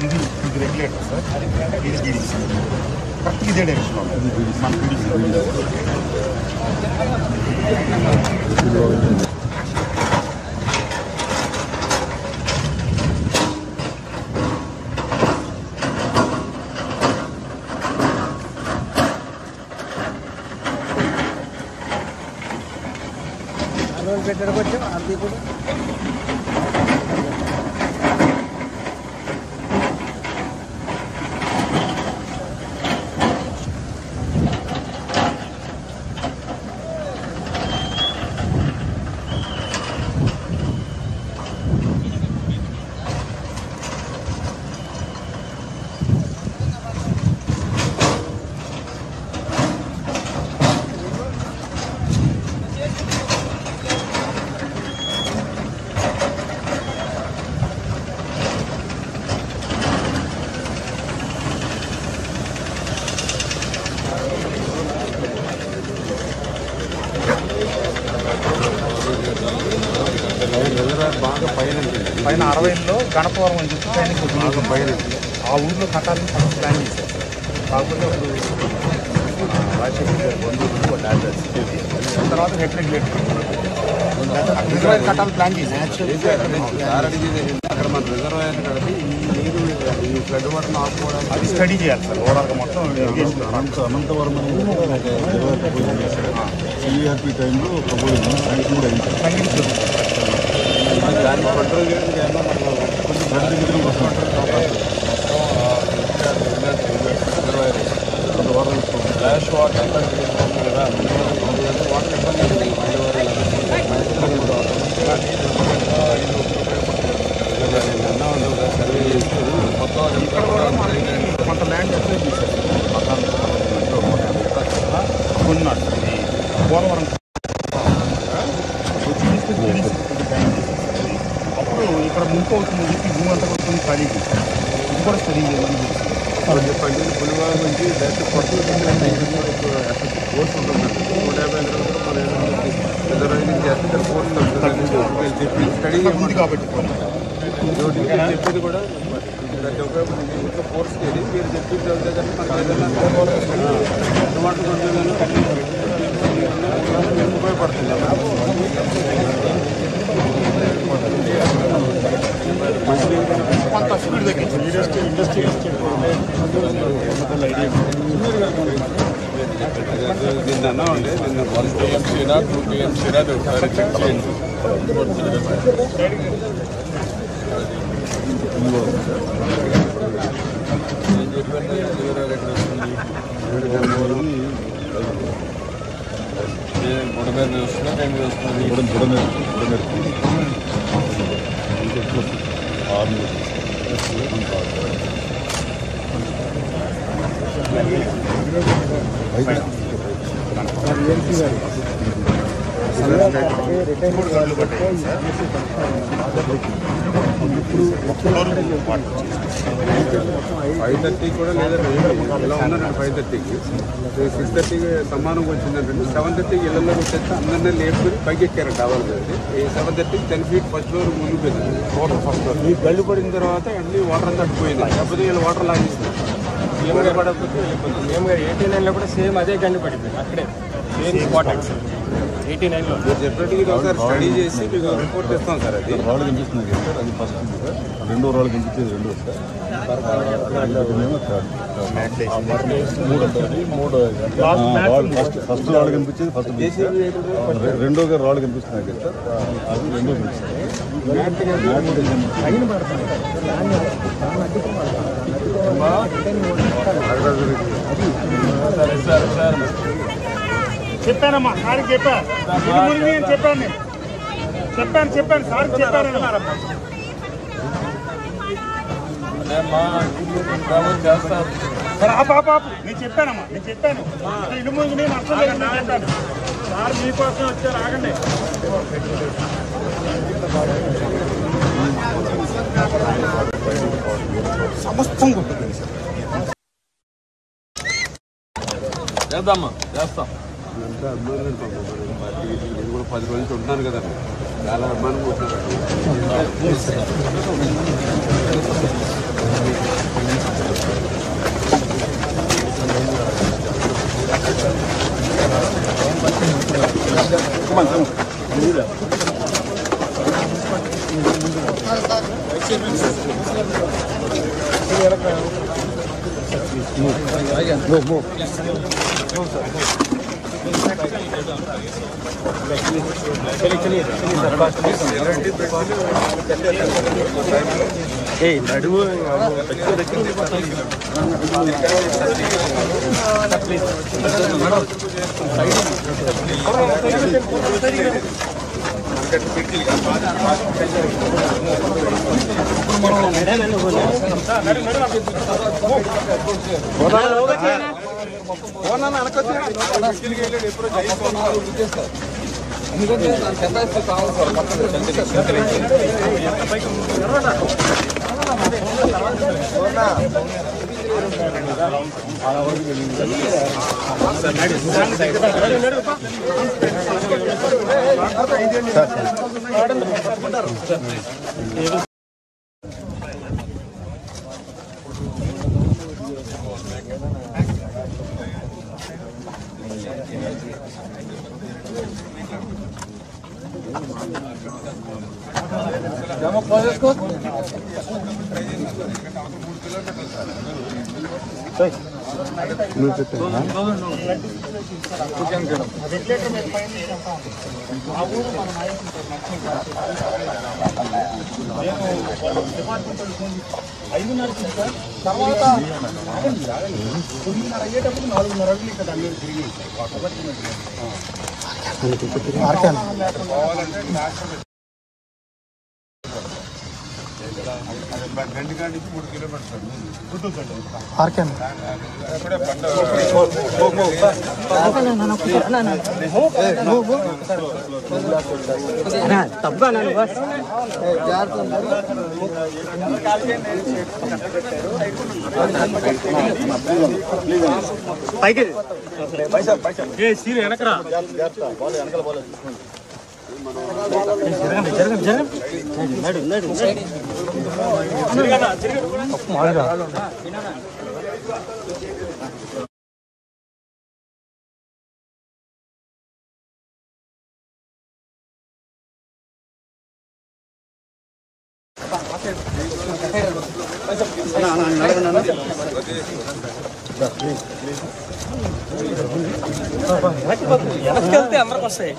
ఇది ఇది regulator sir ఇది బీడీసీ కరెక్ట్ ఇదే డైరెక్షన్ ఉంటుంది మన బీడీసీ పెట్టడానికి అది కూడా బాగా పైన పైన అరవైలో గణపవరం అని చెప్పి పైన బాగా పైన ఆ ఊర్లో కట్టాలని ఫస్ట్ ప్లాన్ చేశారు కాకపోతే అప్పుడు ఆ, రాజశేఖర్ గారి బంధువులు వాళ్ళ అడ్రస్ తర్వాత హెడ్ రెగ్యులేటర్ రిజర్వాయర్ కట్టాలని ప్లాన్ చేశారు సార్ అడిగేది ఏంటంటే అక్కడ మన రిజర్వాయర్ కలిపి ఈ నీరు ఈ ఫ్లడ్ వాటర్ ఆపుకోవడానికి అది స్టడీ చేయాలి సార్ ఓవరాల్గా మొత్తం ఇరిగేషన్ అనంత అనంతవరం అనేది కూడా ఒక ఇరవై ప్రపోజల్ చేశారు సిఆర్పి టైంలో ప్రపోజల్ శాంక్షన్ కూడా అయింది తగ్గించదు దాన్ని కంట్రోల్ చేయడానికి ఏమన్నా మనకు కొంచెం ఫ్లడ్ దగ్గర వస్తుంది రిజర్వాయర్ కొంత వాటర్ తీసుకోవాలి ఫ్లాష్ వాటర్ కదా వాటర్ ఇబ్బంది ఉంది. మళ్ళీ వారు అన్నా ఉండదు కదా, సర్వే చేసి మొత్తం ఇక్కడ కూడా మనకి కొంత ల్యాండ్ అప్లై చేశారు మకాన్ కొన్నాడు ఇది పోలవరం వచ్చి తీసుకొచ్చి తెలిసి కొద్దిగా టైం చేసేసి అప్పుడు ఇక్కడ ముంపు అవుతుంది చెప్పి భూమి అంతా కూడా కొన్ని ఖాళీ చేశారు ఇది కూడా స్టడీ చేయమని చెప్పి వాళ్ళు చెప్పండి పులివాడ నుంచి డైరెక్ట్ కొత్త కోర్స్ ఉంటుందండి నూట యాభై ఎకరాలు కూడా మన రిజర్వాయర్ నుంచి చేస్తే ఇక్కడ కోర్స్ ఉంటుంది చెప్పి స్టడీ ఉంది కాబట్టి ఒకటి మీరు చెప్పేది కూడా ప్రతి ఒక్క ఇంట్లో కోర్స్ చేయాలి మీరు చెప్పింది చదివితే కానీ మనకి ఏదైనా టమాటో కొంచెం కానీ ఉపయోగపడుతుంది కొంత స్పీడ్ తగ్గించారు ఇండస్ట్రీ ఇండస్ట్రీ నిన్న అన్నా ఉండే నిన్న వన్ టీఎంసీనా టూ టీఎంసీనా ఒకసారి చెక్ చేయండి ఏం చెప్పండి రిజర్వాయర్ ఎక్కడ వస్తుంది ఏ గుడ మీద వస్తుందా టైం మీద వస్తుంది బుడం బుడమేరు బుడమేరు ఆరు మూడు గంటలు పట్టాయి సార్ ఫైవ్ థర్టీకి కూడా లేదండి ఇలా ఉన్నారండి ఫైవ్ థర్టీకి సిక్స్ థర్టీకి సమానంగా వచ్చిందంటే సెవెన్ థర్టీకి ఇళ్ళలోకి వచ్చేస్తే అందరినీ లేపుకొని పైకి ఎక్కారు కావాలి కదండి ఈ సెవెన్ థర్టీకి టెన్ ఫీట్ ఫస్ట్ ఫ్లోర్ ముందు పోయింది వాటర్ ఫస్ట్ ఫ్లోర్ ఈ గల్లి పడిన తర్వాత అన్ని వాటర్ అంతా అడ్డుపోయింది కాకపోతే వీళ్ళు వాటర్ లాగేస్తారు ఏమైనా పడకపోతే వెళ్ళిపోతుంది మేము ఎయిటీ నైన్లో కూడా సేమ్ అదే గండి పడింది అక్కడే సేమ్ స్పాట్ ఎయిటీ నైన్లో మీరు చెప్పినట్టుగా ఇది ఒకసారి స్టడీ చేసి మీకు రిపోర్ట్ ఇస్తాం సార్ అది రాళ్ళు కనిపిస్తున్నాయి కదా సార్ అది ఫస్ట్ ఉంది సార్ రెండో రాళ్ళు కనిపించేది రెండో సార్ రెండోదేమో థర్డ్ మూడు మూడు ఫస్ట్ ఫస్ట్ రాళ్ళు కనిపించేది ఫస్ట్ బీచ్ సార్ రె- రెండోగా రాళ్ళు కనిపిస్తున్నాయి కదా సార్ అది రెండో బీచ్ సార్ చెప్పానమ్మా సార్కి చెప్పా ఇది మునిగి అని చెప్పాను నేను చెప్పాను చెప్పాను సార్కి చెప్పాను చేస్తారు సరే ఆపు ఆపు ఆపు నేను చెప్పానమ్మా నేను చెప్పాను ఇది ఇల్లు మునిగి నేను అర్థం లేదు నేను చెప్పాను సార్ మీకోసం వచ్చారు ఆగండి సమస్తం కొట్టుకుంది సార్ చేద్దామా చేస్తాం అంతా అభిమానులు పాపం మన పార్టీకి నేను కూడా పది రోజులు నుంచి ఉంటున్నాను కదా చాలా అభిమానం ఉంటున్నారు గండి కాడి నుంచి మూడు కిలోమీటర్లు తప్ప నన్ను బస్ పైకి ఏ సీన్ వెనకరా జరగండి జరగండి జరగండి నడు నడు వెనక్కి వెళ్తే అందరికి వస్తాయి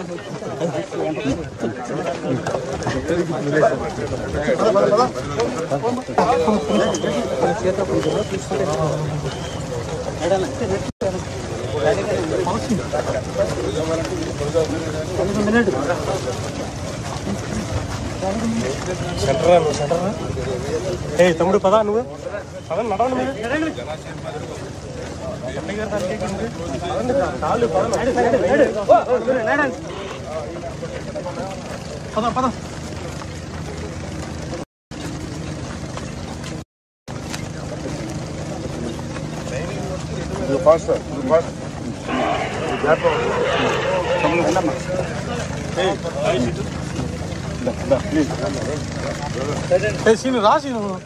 సెంటరా నువ్వు సెంటరా ఏ తమ్ముడు పదా నువ్వు పద నడవండి మీరు అన్నయ్య గారు దానికి ఎక్కండి. పదండి, కాళ్ళు పదండి. నడు, నడు, నడు. ఓ, ఓ, నడు, నడండి. పద పద ఫాస్ట్ ఫాస్ట్ సీను రా సీను